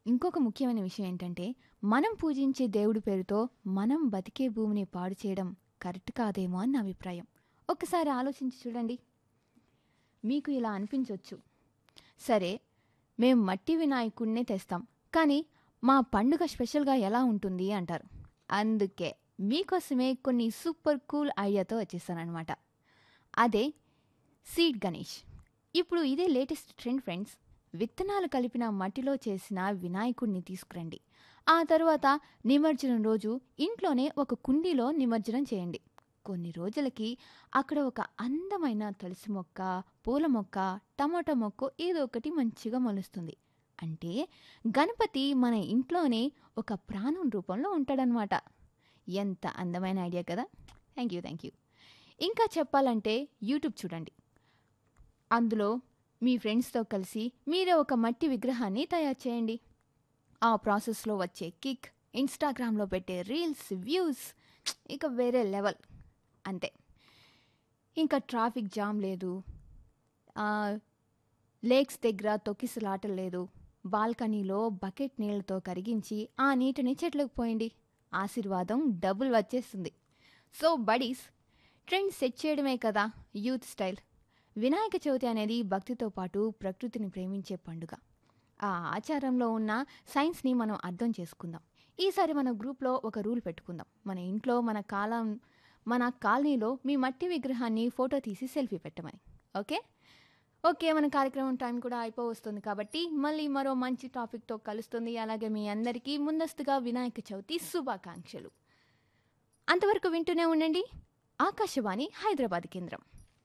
ఇంకొక ముఖ్యమైన విషయం ఏంటంటే మనం పూజించే దేవుడి పేరుతో మనం బతికే భూమిని పాడు చేయడం కరెక్ట్ కాదేమో అని నా అభిప్రాయం ఒక్కసారి ఆలోచించి చూడండి మీకు ఇలా అనిపించవచ్చు సరే మేము మట్టి వినాయకుడినే తెస్తాం కానీ మా పండుగ స్పెషల్గా ఎలా ఉంటుంది అంటారు అందుకే మీకోసమే కొన్ని సూపర్ కూల్ ఐడియాతో వచ్చేసానమాట అదే సీడ్ గణేష్ ఇప్పుడు ఇదే లేటెస్ట్ ట్రెండ్ ఫ్రెండ్స్ విత్తనాలు కలిపిన మట్టిలో చేసిన వినాయకుడిని తీసుకురండి ఆ తరువాత నిమజ్జనం రోజు ఇంట్లోనే ఒక కుండీలో నిమజ్జనం చేయండి కొన్ని రోజులకి అక్కడ ఒక అందమైన తులసి మొక్క పూల మొక్క టమాటా మొక్క ఏదో ఒకటి మంచిగా మొలుస్తుంది అంటే గణపతి మన ఇంట్లోనే ఒక ప్రాణం రూపంలో ఉంటాడనమాట ఎంత అందమైన ఐడియా కదా థ్యాంక్ యూ థ్యాంక్ యూ ఇంకా చెప్పాలంటే యూట్యూబ్ చూడండి అందులో మీ ఫ్రెండ్స్తో కలిసి మీరే ఒక మట్టి విగ్రహాన్ని తయారు చేయండి ఆ ప్రాసెస్లో వచ్చే కిక్ ఇన్స్టాగ్రామ్లో పెట్టే రీల్స్ వ్యూస్ ఇక వేరే లెవెల్ అంతే ఇంకా ట్రాఫిక్ జామ్ లేదు ఆ, లేక్స్ దగ్గర తొక్కిసలాటలు లేదు బాల్కనీలో బకెట్ నీళ్ళతో కరిగించి ఆ నీటిని చెట్లకు పోయండి ఆశీర్వాదం డబుల్ వచ్చేస్తుంది సో బడీస్ ట్రెండ్ సెట్ చేయడమే కదా యూత్ స్టైల్ వినాయక చవితి అనేది భక్తితో పాటు ప్రకృతిని ప్రేమించే పండుగ ఆ ఆచారంలో ఉన్న సైన్స్ని మనం అర్థం చేసుకుందాం ఈసారి మన గ్రూప్లో ఒక రూల్ పెట్టుకుందాం మన ఇంట్లో మన కాలం మన కాలనీలో మీ మట్టి విగ్రహాన్ని ఫోటో తీసి సెల్ఫీ పెట్టమని ఓకే ఓకే మన కార్యక్రమం టైం కూడా అయిపో వస్తుంది కాబట్టి మళ్ళీ మరో మంచి టాపిక్తో కలుస్తుంది అలాగే మీ అందరికీ ముందస్తుగా వినాయక చవితి శుభాకాంక్షలు అంతవరకు వింటూనే ఉండండి ఆకాశవాణి హైదరాబాద్ కేంద్రం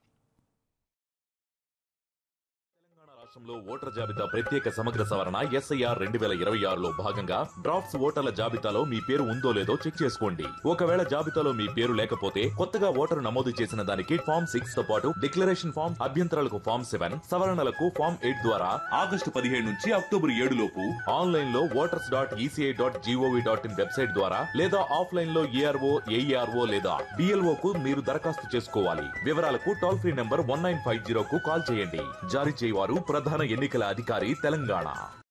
తెలంగాణ రాష్ట్రంలో ఓటర్ జాబితా ప్రత్యేక సమగ్ర సవరణ ఎస్ఐఆర్ రెండు వేల ఇరవై ఆరులో భాగంగా డ్రాఫ్ట్స్ ఓటర్ల జాబితాలో మీ పేరు ఉందో లేదో చెక్ చేసుకోండి ఒకవేళ జాబితాలో మీ పేరు లేకపోతే కొత్తగా ఓటరు నమోదు చేసిన దానికి ఫామ్ సిక్స్ తో పాటు డిక్లరేషన్ ఫామ్ అభ్యంతరాలకు ఫామ్ సెవెన్ సవరణలకు ఫామ్ ఎయిట్ ద్వారా ఆగస్టు పదిహేడు నుంచి అక్టోబర్ ఏడు లోపు ఆన్లైన్ లో voters dot ECI dot GOV dot in website ద్వారా లేదా ఆఫ్లైన్ లో ఏఆర్ఓ ఏఈఆర్ఓ లేదా బిఎల్ఓ కు మీరు దరఖాస్తు చేసుకోవాలి వివరాలకు toll free number one nine five zero కు కాల్ చేయండి జారీ చేయవారు ప్రధాన ఎన్నికల అధికారి తెలంగాణ